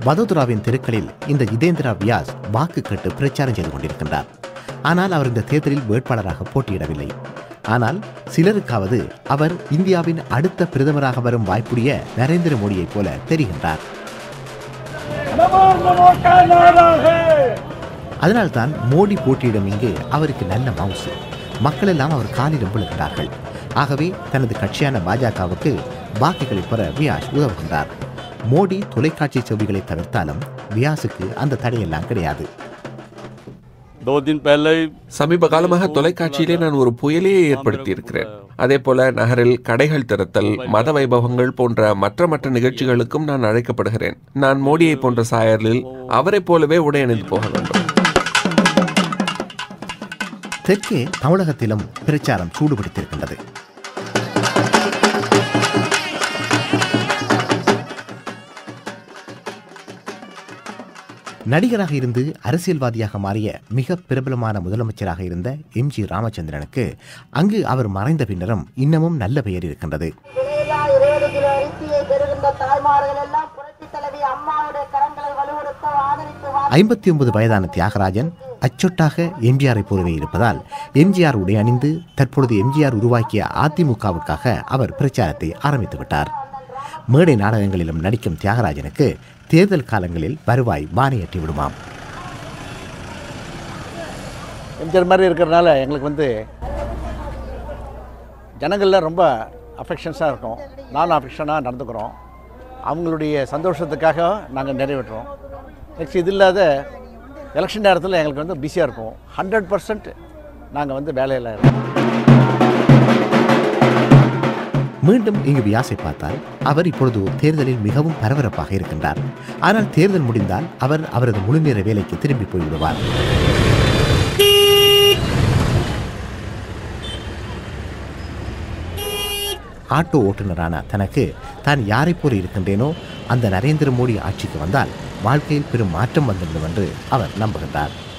வதோதராவின் தெருக்களில் இந்த ஜிதேந்திரா வியாஸ் வாக்கு கேட்டு பிரச்சாரம் செய்து கொண்டிருக்கின்றார் ஆனால் அவர் இந்த தேர்தலில் வேட்பாளராக போட்டியிடவில்லை ஆனால் சிலருக்காவது அவர் இந்தியாவின் அடுத்த பிரதமராக வரும் வாய்ப்புடைய நரேந்திர மோடியைப் போல தெரிகின்றார் அதனால்தான் மோடி போட்டியிடும் இங்கு அவருக்கு நல்ல மவுசு மக்கள் எல்லாம் அவர் காலில் விழுகிறார்கள் ஆகவே தனது கட்சியான பாஜகவுக்கு வாக்குகளை பெற வியாஸ் உதவுகின்றார் மோடி தொலைக்காட்சி செவிகளை தவிர்த்தாலும் வியாஸுக்கு அந்த தடையெல்லாம் கிடையாது दो दिन पहले ही சமீப காலமாக தொலைக்காட்சியிலே நான் ஒரு புயலையே ஏற்படுத்தி இருக்கிறேன் அதே போல நகரில் கடைகள் திறத்தல் மத வைபவங்கள் போன்ற மற்ற மற்ற நிகழ்ச்சிகளுக்கும் நான் அழைக்கப்படுகிறேன் நான் மோடியை போன்ற சாயலில் அவரைப் போலவே உடை அணிந்து போக வேண்டும் தெற்கே தமிழகத்திலும் பிரச்சாரம் சூடுபிடித்திருக்கின்றது நடிகராக இருந்து அரசியல்வாதியாக மாறிய மிக பிரபலமான முதலமைச்சராக இருந்த எம்ஜி ராமச்சந்திரனுக்கு அங்கு அவர் மறைந்த பின்னரும் இன்னமும் நல்ல பெயர் இருக்கின்றது விலையில்லா இருபது கிலோ அரிசியை பெறுகின்ற தாய்மார்கள் எல்லாம் புரட்சி தலைவி அம்மாவுடைய கரங்களை வலுவெடுத்து ஆதரித்து வா- ஐம்பத்தி ஒன்பது வயதான தியாகராஜன் அச்சொட்டாக எம்ஜிஆரை போலவே இருப்பதால் எம்ஜிஆர் உடை அணிந்து தற்பொழுது எம்ஜிஆர் உருவாக்கிய அதிமுகவுக்காக அவர் பிரச்சாரத்தை ஆரம்பித்து விட்டார் மேடை நாடகங்களிலும் நடிக்கும் தியாகராஜனுக்கு தேர்தல் காலங்களில் வருவாய் மானியற்றி விடுமாம் எம்ஜிஆர் மாதிரி இருக்கிறனால எங்களுக்கு வந்து ஜனங்களில் ரொம்ப அஃபெக்ஷன்ஸாக இருக்கும் நானும் அஃபெக்ஷனாக நடந்துக்கிறோம் அவங்களுடைய சந்தோஷத்துக்காக நாங்கள் நிறைவேற்றுறோம் நெக்ஸ்ட் இது இல்லாத எலெக்ஷன் நேரத்தில் எங்களுக்கு வந்து பிஸியாக இருக்கும் ஹண்ட்ரட் பர்சன்ட் நாங்கள் வந்து வேலையில் இருக்கோம் மீண்டும் இங்கு வியாசை பார்த்தால் அவர் இப்பொழுது தேர்தலில் மிகவும் பரபரப்பாக இருக்கின்றார் ஆனால் தேர்தல் முடிந்தால் அவர் அவரது முழுநேர வேலைக்கு திரும்பி போய்விடுவார் ஆட்டோ ஓட்டுநரான தனக்கு தான் யாரைப் போல இருக்கின்றேனோ அந்த நரேந்திர மோடி ஆட்சிக்கு வந்தால் வாழ்க்கையில் பெரும் மாற்றம் வந்துவிடும் என்று அவர் நம்புகின்றார்